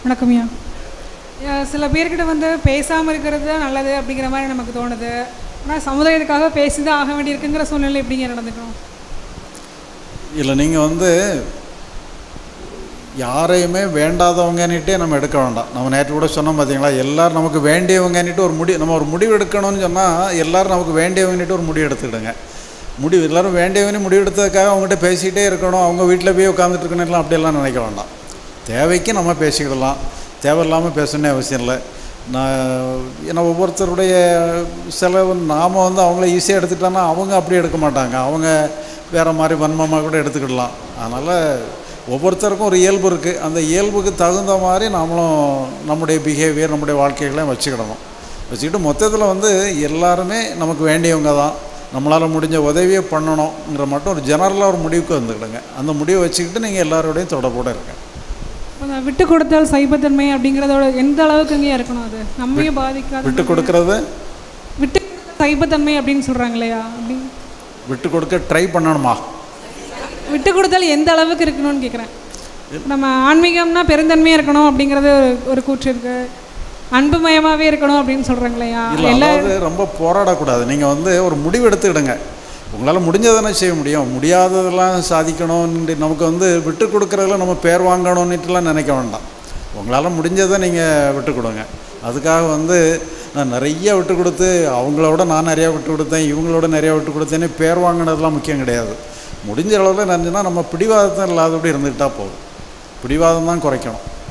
வணக்கம்யா அஹ் சில பேர்கிட்ட வந்து பேசாமல் இருக்கிறது தான் நல்லது அப்படிங்கிற மாதிரி நமக்கு தோணுது ஆனால் சமுதாயத்துக்காக பேசி தான் ஆக வேண்டியிருக்குங்கிற சூழ்நிலை எப்படிங்க நடந்துக்கணும் இல்லை நீங்கள் வந்து யாரையுமே வேண்டாதவங்கன்னுட்டே நம்ம எடுக்க வேண்டாம் நம்ம நேற்று கூட சொன்னோம் பார்த்தீங்களா எல்லாரும் நமக்கு வேண்டியவங்கன்னுட்டு ஒரு முடி நம்ம ஒரு முடிவு எடுக்கணும்னு சொன்னால் எல்லாரும் நமக்கு வேண்டியவங்கன்னுட்டு ஒரு முடிவு எடுத்துக்கிடுங்க முடிவு எல்லாரும் வேண்டியவனே முடிவு எடுத்ததுக்காக அவங்ககிட்ட பேசிக்கிட்டே இருக்கணும் அவங்க வீட்டில் போய் உட்காந்துட்டு இருக்கணும்லாம் அப்படியெல்லாம் நினைக்க வேண்டாம் தேவைக்கு நம்ம பேசிக்கிடலாம் தேவையில்லாமல் பேசணும்னு அவசியம் இல்லை நான் ஏன்னா ஒவ்வொருத்தருடைய செலவு நாம் வந்து அவங்கள ஈஸியாக எடுத்துக்கிட்டோன்னா அவங்க அப்படி எடுக்க மாட்டாங்க அவங்க வேறு மாதிரி வன்மமாக கூட எடுத்துக்கிடலாம் அதனால் ஒவ்வொருத்தருக்கும் ஒரு இயல்பு இருக்குது அந்த இயல்புக்கு தகுந்த மாதிரி நாமளும் நம்முடைய பிஹேவியர் நம்முடைய வாழ்க்கைகளை வச்சுக்கிடணும் வச்சுக்கிட்டு மொத்தத்தில் வந்து எல்லாருமே நமக்கு வேண்டியவங்க தான் நம்மளால் முடிஞ்ச உதவியை பண்ணணுங்கிற மட்டும் ஒரு ஜெனரலாக ஒரு முடிவுக்கு வந்துக்கிடுங்க அந்த முடிவை வச்சுக்கிட்டு நீங்கள் எல்லாரோடையும் தொடர்போடு இருங்க அந்த விட்டு கொடுத்தல் சைபத்தன்மை அப்படிங்கிறதோட எந்த அளவுக்குங்க இருக்கணும் அது நம்மையும் பாதிக்காது விட்டு கொடுக்கறது விட்டு கொடுத்தல் சைபத்தன்மை அப்படின்னு சொல்கிறாங்க இல்லையா அப்படி விட்டு கொடுக்க ட்ரை பண்ணணுமா விட்டு கொடுத்தல் எந்த அளவுக்கு இருக்கணும்னு கேட்குறேன் நம்ம ஆன்மீகம்னா பெருந்தன்மையாக இருக்கணும் அப்படிங்கிறது ஒரு ஒரு கூற்று இருக்கு அன்புமயமாகவே இருக்கணும் அப்படின்னு சொல்கிறாங்க இல்லையா இல்லை எல்லா அதாவது ரொம்ப போராடக்கூடாது நீங்கள் வந்து ஒரு முடிவு எடுத்துக்கிடுங்க உங்களால் முடிஞ்சதானே செய்ய முடியும் முடியாததெல்லாம் சாதிக்கணும்னு நமக்கு வந்து விட்டு கொடுக்குறதுல நம்ம பேர் வாங்கணும்னுட்டுலாம் நினைக்க வேண்டாம் உங்களால் முடிஞ்சதை நீங்கள் விட்டு கொடுங்க அதுக்காக வந்து நான் நிறைய விட்டு கொடுத்து அவங்களோட நான் நிறையா விட்டு கொடுத்தேன் இவங்களோட நிறையா விட்டு கொடுத்தேன்னு பேர் வாங்கினதெல்லாம் முக்கியம் கிடையாது முடிஞ்ச அளவில் நினச்சுன்னா நம்ம பிடிவாதத்தை இல்லாதபடி இருந்துக்கிட்டால் போதும் பிடிவாதம் தான் குறைக்கணும்